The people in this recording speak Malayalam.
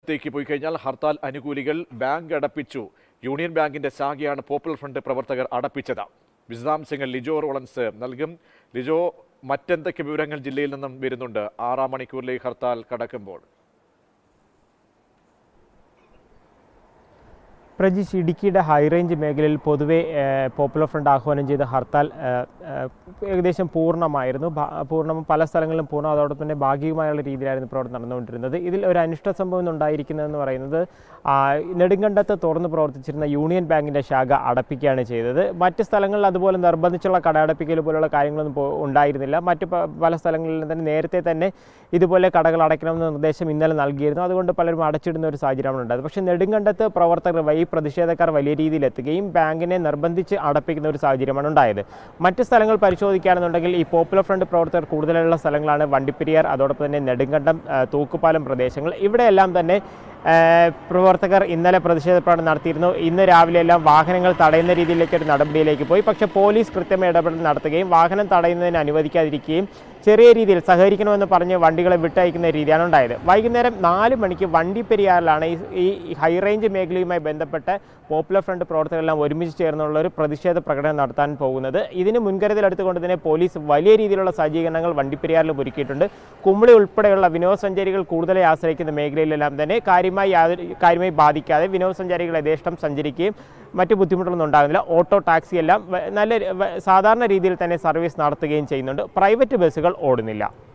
വാർത്തയിലേക്ക് പോയി കഴിഞ്ഞാൽ ഹർത്താൽ അനുകൂലികൾ ബാങ്ക് അടപ്പിച്ചു യൂണിയൻ ബാങ്കിന്റെ ശാഖയാണ് പോപ്പുലർ ഫ്രണ്ട് പ്രവർത്തകർ അടപ്പിച്ചത് വിശദാംശങ്ങൾ ലിജോ റോളൻസ് നൽകും ലിജോ മറ്റെന്തൊക്കെ വിവരങ്ങൾ ജില്ലയിൽ നിന്നും വരുന്നുണ്ട് ആറാം മണിക്കൂറിലേക്ക് ഹർത്താൽ കടക്കുമ്പോൾ പ്രജിഷ് ഇടുക്കിയുടെ ഹൈറേഞ്ച് മേഖലയിൽ പൊതുവെ ഏഹ്, പോപ്പുലർ ഫ്രണ്ട് ആഹ്വാനം ചെയ്ത ഹർത്താൽ ഏഹ്, ഏഹ്, ഏകദേശം പൂർണ്ണമായിരുന്നു ഭ- പൂർണ്ണം പല സ്ഥലങ്ങളിലും പൂർണ്ണം അതോടൊപ്പം തന്നെ ഭാഗികമായുള്ള രീതിയിലായിരുന്നു പ്രവർത്തനം നടന്നുകൊണ്ടിരുന്നത് ഇതിൽ ഒരു അനിഷ്ട സംഭവം ഉണ്ടായിരിക്കുന്നതെന്ന് പറയുന്നത് ആ, നെടുങ്കണ്ടത്ത് തുറന്ന് പ്രവർത്തിച്ചിരുന്ന യൂണിയൻ ബാങ്കിൻ്റെ ശാഖ അടപ്പിക്കുകയാണ് ചെയ്തത് മറ്റ് സ്ഥലങ്ങളിൽ അതുപോലെ നിർബന്ധിച്ചുള്ള കടയടപ്പിക്കൽ പോലുള്ള കാര്യങ്ങളൊന്നും പോ- ഉണ്ടായിരുന്നില്ല മറ്റ് പ- പല സ്ഥലങ്ങളിലും തന്നെ നേരത്തെ തന്നെ ഇതുപോലെ കടകൾ അടയ്ക്കണമെന്ന നിർദ്ദേശം ഇന്നലെ നൽകിയിരുന്നു അതുകൊണ്ട് പലരും അടച്ചിടുന്ന ഒരു സാഹചര്യമാണ് ഉണ്ടായത് പക്ഷേ നെടുങ്കണ്ടത്ത് പ്രവർത്തകർ ഈ പ്രതിഷേധക്കാർ വലിയ രീതിയിൽ എത്തുകയും ബാങ്കിനെ നിർബന്ധിച്ച് അടപ്പിക്കുന്ന ഒരു സാഹചര്യമാണ് ഉണ്ടായത് മറ്റ് സ്ഥലങ്ങൾ പരിശോധിക്കുകയാണെന്നുണ്ടെങ്കിൽ ഈ പോപ്പുലർ ഫ്രണ്ട് പ്രവർത്തകർ കൂടുതലുള്ള സ്ഥലങ്ങളാണ് വണ്ടിപ്പെരിയാർ അതോടൊപ്പം തന്നെ നെടുങ്കണ്ടം ആ, തൂക്കുപാലം പ്രദേശങ്ങൾ ഇവിടെയെല്ലാം തന്നെ ആ, പ്രവർത്തകർ ഇന്നലെ പ്രതിഷേധ പ്രകടനം നടത്തിയിരുന്നു ഇന്ന് രാവിലെ എല്ലാം വാഹനങ്ങൾ തടയുന്ന രീതിയിലേക്ക് ഒരു നടപടിയിലേക്ക് പോയി പക്ഷേ പോലീസ് കൃത്യമായ ഇടപെടൽ നടത്തുകയും വാഹനം തടയുന്നതിന് അനുവദിക്കാതിരിക്കുകയും ചെറിയ രീതിയിൽ സഹകരിക്കണമെന്ന് പറഞ്ഞ് വണ്ടികളെ വിട്ടയക്കുന്ന രീതിയാണ് ഉണ്ടായത് വൈകുന്നേരം നാല് മണിക്ക് വണ്ടിപ്പെരിയാറിലാണ് ഈ ഈ ഹൈറേഞ്ച് മേഖലയുമായി ബന്ധപ്പെട്ട് പോപ്പുലർ ഫ്രണ്ട് പ്രവർത്തകരെല്ലാം ഒരുമിച്ച് ചേർന്നുള്ള ഒരു പ്രതിഷേധ പ്രകടനം നടത്താൻ പോകുന്നത് ഇതിന് മുൻകരുതൽ എടുത്തുകൊണ്ട് തന്നെ പോലീസ് വലിയ രീതിയിലുള്ള സജ്ജീകരണങ്ങൾ വണ്ടിപ്പെരിയാറിലും ഒരുക്കിയിട്ടുണ്ട് കുമ്മിളി ഉൾപ്പെടെയുള്ള വിനോദസഞ്ചാരികൾ കൂടുതലായി ആശ്രയിക്കുന്ന മേഖലയിലെല്ലാം തന്നെ കാര്യമായി യാതൊരു കാര്യമായി ബാധിക്കാതെ വിനോദസഞ്ചാരികൾ യഥേഷ്ടം സഞ്ചരിക്കുകയും മറ്റ് ബുദ്ധിമുട്ടുകളൊന്നും ഉണ്ടാകുന്നില്ല ഓട്ടോ ടാക്സി എല്ലാം വ- നല്ല ര- വ- സാധാരണ രീതിയിൽ തന്നെ സർവീസ് നടത്തുകയും ചെയ്യുന്നുണ്ട് പ്രൈവറ്റ് ബസ്സുകൾ ഓടുന്നില്ല